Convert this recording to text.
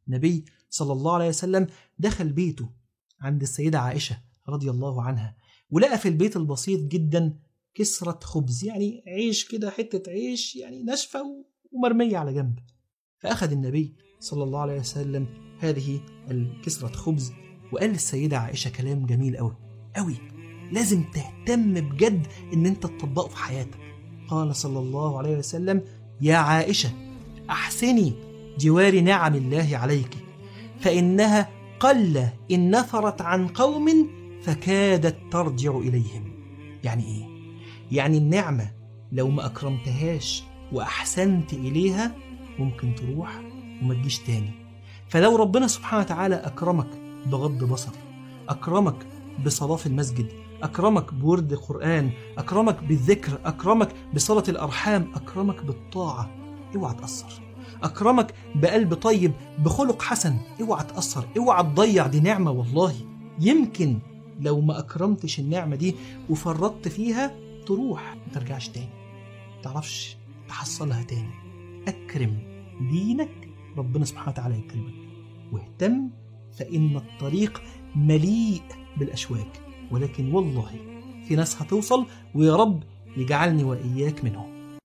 النبي صلى الله عليه وسلم دخل بيته عند السيدة عائشة رضي الله عنها ولقى في البيت البسيط جدا كسرة خبز يعني عيش كده حتة عيش يعني ناشفة ومرمية على جنب فأخذ النبي صلى الله عليه وسلم هذه الكسرة خبز وقال للسيدة عائشة كلام جميل أوي أوي لازم تهتم بجد إن أنت تطبقه في حياتك قال صلى الله عليه وسلم يا عائشة أحسني جوار نعم الله عليك فإنها قل إن نفرت عن قوم فكادت ترجع إليهم يعني إيه؟ يعني النعمة لو ما أكرمتهاش وأحسنت إليها ممكن تروح وما تجيش تاني فلو ربنا سبحانه وتعالى أكرمك بغض بصر أكرمك بصلاة في المسجد أكرمك بورد قرآن أكرمك بالذكر أكرمك بصلة الأرحام أكرمك بالطاعة اوعى تأثر أكرمك بقلب طيب بخلق حسن اوعى تأثر اوعى تضيع دي نعمة والله يمكن لو ما أكرمتش النعمة دي وفرطت فيها تروح ما ترجعش تاني تعرفش تحصلها تاني أكرم دينك ربنا سبحانه وتعالى يكرمك واهتم فإن الطريق مليء بالأشواك ولكن والله في ناس هتوصل ويا رب يجعلني وإياك منهم